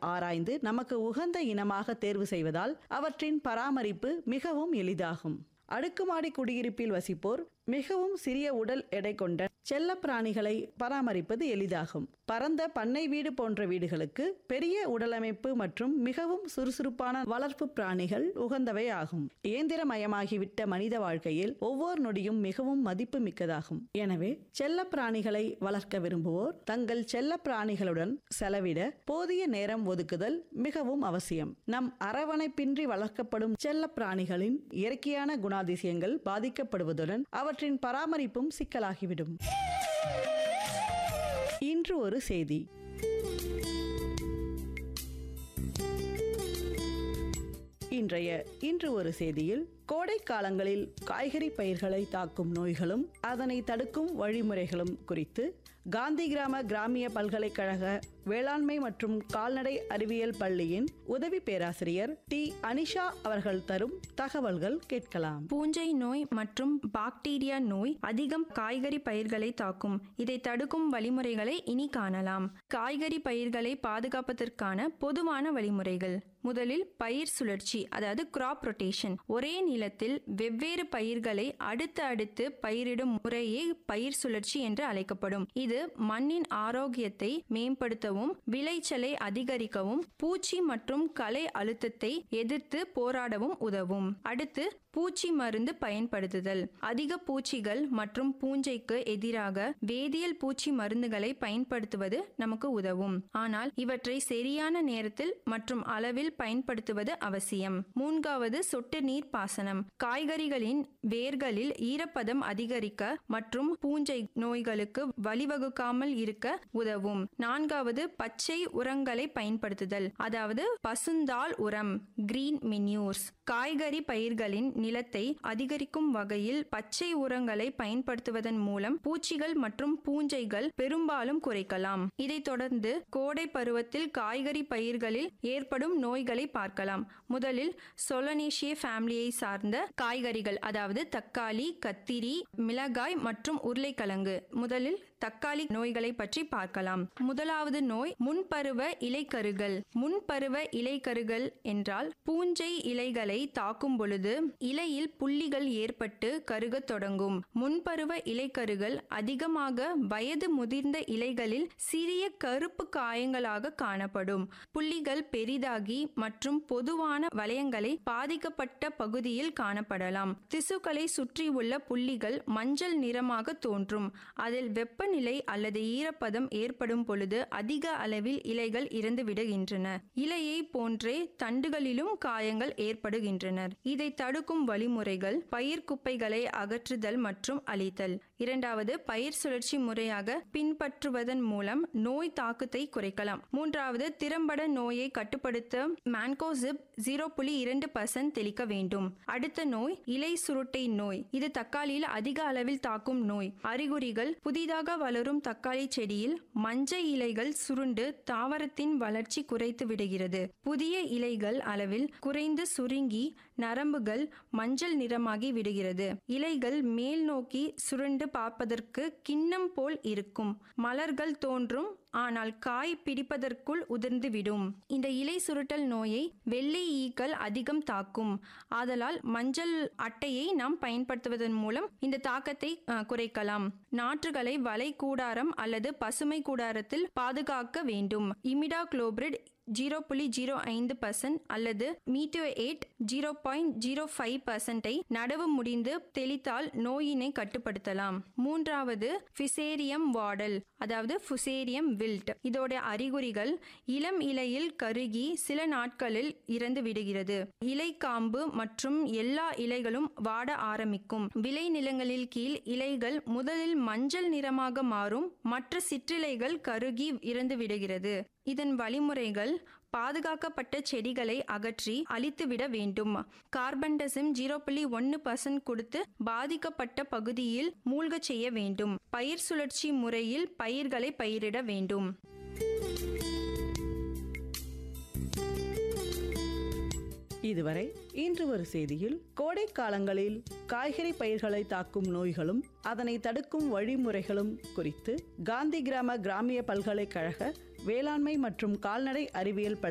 ஆராய்ந்து நமக்கு உகந்த இனமாக தேர்வு செய்வதால் அவற்றின் பராமரிப்பு மிகவும் எளிதாகும் அடுக்குமாடி குடியிருப்பில் வசிப்போர் மிகவும் சிறிய உடல் எடை கொண்ட செல்ல பிராணிகளை பராமரிப்பது எளிதாகும் பரந்த பண்ணை வீடு போன்ற வீடுகளுக்கு பெரிய உடலமைப்பு மற்றும் மிகவும் சுறுசுறுப்பான வளர்ப்பு பிராணிகள் உகந்தவை ஆகும் இயந்திரமயமாகிவிட்ட மனித வாழ்க்கையில் ஒவ்வொரு நொடியும் மிகவும் மதிப்பு மிக்கதாகும் எனவே செல்ல பிராணிகளை வளர்க்க விரும்புவோர் தங்கள் செல்ல பிராணிகளுடன் செலவிட போதிய நேரம் ஒதுக்குதல் மிகவும் அவசியம் நம் அரவணைப்பின்றி வளர்க்கப்படும் செல்ல பிராணிகளின் இயற்கையான குணாதிசயங்கள் பாதிக்கப்படுவதுடன் அவற்றின் பராமரிப்பும் சிக்கலாகிவிடும் இன்று ஒரு செய்தி இன்றைய இன்று ஒரு செய்தியில் கோடை காலங்களில் காய்கறி பயிர்களை தாக்கும் நோய்களும் அதனை தடுக்கும் வழிமுறைகளும் குறித்து காந்தி கிராம கிராமிய பல்கலைக்கழக வேளாண்மை மற்றும் கால்நடை அறிவியல் பள்ளியின் உதவி பேராசிரியர் டி அனிஷா அவர்கள் தரும் தகவல்கள் கேட்கலாம் பூஞ்சை நோய் மற்றும் பாக்டீரியா நோய் அதிகம் காய்கறி பயிர்களை தாக்கும் இதை தடுக்கும் வழிமுறைகளை இனி காணலாம் காய்கறி பயிர்களை பாதுகாப்பதற்கான பொதுவான வழிமுறைகள் முதலில் பயிர் சுழற்சி அதாவது கிராப் ரொட்டேஷன் ஒரே நிலத்தில் வெவ்வேறு பயிர்களை அடுத்து அடுத்து பயிரிடும் முறையே பயிர் சுழற்சி என்று அழைக்கப்படும் இது மண்ணின் ஆரோக்கியத்தை மேம்படுத்தவும் விளைச்சலை அதிகரிக்கவும் பூச்சி மற்றும் களை அழுத்தத்தை எதிர்த்து போராடவும் உதவும் அடுத்து பூச்சி மருந்து பயன்படுத்துதல் அதிக பூச்சிகள் மற்றும் பூஞ்சைக்கு எதிராக வேதியியல் பூச்சி மருந்துகளை பயன்படுத்துவது நமக்கு உதவும் ஆனால் இவற்றை சரியான நேரத்தில் மற்றும் அளவில் பயன்படுத்துவது அவசியம் மூன்றாவது சொட்டு நீர் பாசனம் காய்கறிகளின் வேர்களில் ஈரப்பதம் அதிகரிக்க மற்றும் பூஞ்சை நோய்களுக்கு வழிவகுக்காமல் இருக்க உதவும் நான்காவது பச்சை உரங்களை பயன்படுத்துதல் அதாவது பசுந்தாள் உரம் கிரீன் மின்யூர்ஸ் காய்கறி பயிர்களின் நிலத்தை அதிகரிக்கும் வகையில் பச்சை உரங்களை பயன்படுத்துவதன் மூலம் பூச்சிகள் மற்றும் பூஞ்சைகள் பெரும்பாலும் குறைக்கலாம் இதைத் தொடர்ந்து கோடை பருவத்தில் காய்கறி பயிர்களில் ஏற்படும் நோய்களை பார்க்கலாம் முதலில் சொலனேஷிய ஃபேமிலியை சார்ந்த காய்கறிகள் அதாவது தக்காளி கத்திரி மிளகாய் மற்றும் உருளைக்கிழங்கு முதலில் தக்காளி நோய்களை பற்றி பார்க்கலாம் முதலாவது நோய் முன்பருவ இலைக்கருகள் முன்பருவ இலைக்கருகள் என்றால் பூஞ்சை இலைகளை தாக்கும் பொழுது இலையில் புள்ளிகள் ஏற்பட்டு கருகத் தொடங்கும் முன்பருவ இலைக்கருகள் அதிகமாக வயது முதிர்ந்த இலைகளில் சிறிய கருப்பு காயங்களாக காணப்படும் புள்ளிகள் பெரிதாகி மற்றும் பொதுவான வளையங்களை பாதிக்கப்பட்ட பகுதியில் காணப்படலாம் திசுக்களை சுற்றியுள்ள புள்ளிகள் மஞ்சள் நிறமாக தோன்றும் அதில் வெப்பநிலை அல்லது ஈரப்பதம் ஏற்படும் பொழுது அதிக அளவில் இலைகள் இறந்து விடுகின்றன இலையை போன்றே தண்டுகளிலும் காயங்கள் ஏற்படுகின்றன இதை தடுக்கும் வழிமுறைகள் பயிர் குப்பைகளை அகற்றுதல் மற்றும் அழித்தல் இரண்டாவது பயிர் சுழற்சி முறையாக பின்பற்றுவதன் மூலம் நோய் தாக்கத்தை குறைக்கலாம் மூன்றாவது திறம்பட நோயை கட்டுப்படுத்த மான்கோசிப் ஜீரோ புள்ளி இரண்டு பர்சன்ட் தெளிக்க வேண்டும் அடுத்த நோய் இலை சுருட்டை நோய் இது தக்காளியில் அதிக அளவில் தாக்கும் நோய் அறிகுறிகள் புதிதாக வளரும் தக்காளி செடியில் மஞ்சள் இலைகள் சுருண்டு தாவரத்தின் வளர்ச்சி குறைத்து விடுகிறது புதிய இலைகள் அளவில் குறைந்து சுருங்கி நரம்புகள் மஞ்சள் நிறமாகி விடுகிறது இலைகள் மேல் நோக்கி சுருண்டு பார்ப்பதற்கு கிண்ணம் போல் இருக்கும் மலர்கள் தோன்றும் ஆனால் காய் பிடிப்பதற்குள் உதிர்ந்துவிடும் இந்த இலை சுருட்டல் நோயை வெள்ளை ஈக்கள் அதிகம் தாக்கும் ஆதலால் மஞ்சள் அட்டையை நாம் பயன்படுத்துவதன் மூலம் இந்த தாக்கத்தை அஹ், குறைக்கலாம் நாற்றுகளை வலை கூடாரம் அல்லது பசுமை கூடாரத்தில் பாதுகாக்க வேண்டும் இமிடா குளோபிரிட் ஜீரோ புள்ளி ஜீரோ ஐந்து பர்சன்ட் அல்லது மீட்டோ எயிட் ஜீரோ பாயிண்ட் ஜீரோ ஃபைவ் பர்சன்டை நடவு முடிந்து தெளித்தால் நோயினை கட்டுப்படுத்தலாம் மூன்றாவது ஃபிசேரியம் வாடல் அதாவது ஃபுசேரியம் வில்ட் இதோட அறிகுறிகள் இளம் இலையில் கருகி சில நாட்களில் இறந்து விடுகிறது இலை காம்பு மற்றும் எல்லா இலைகளும் வாட ஆரம்பிக்கும் விளை நிலங்களில் கீழ் இலைகள் முதலில் மஞ்சள் நிறமாக மாறும் மற்ற சிற்றிலைகள் கருகி இறந்து விடுகிறது இதன் வழிமுறைகள் பாதுகாக்கப்பட்ட செடிகளை அகற்றி அழித்துவிட வேண்டும் கார்பன்டசிம் ஜீரோ புள்ளி ஒன்று பர்சன்ட் கொடுத்து பாதிக்கப்பட்ட பகுதியில் மூழ்கச் செய்ய வேண்டும் பயிர் சுழற்சி முறையில் பயிர்களை பயிரிட வேண்டும் இதுவரை இன்று ஒரு செய்தியில் கோடை காலங்களில் காய்கறி பயிர்களை தாக்கும் நோய்களும் அதனை தடுக்கும் வழிமுறைகளும் குறித்து காந்தி கிராம கிராமிய பல்கலைக்கழக வேளாண்மை மற்றும் கால்நடை அறிவியல்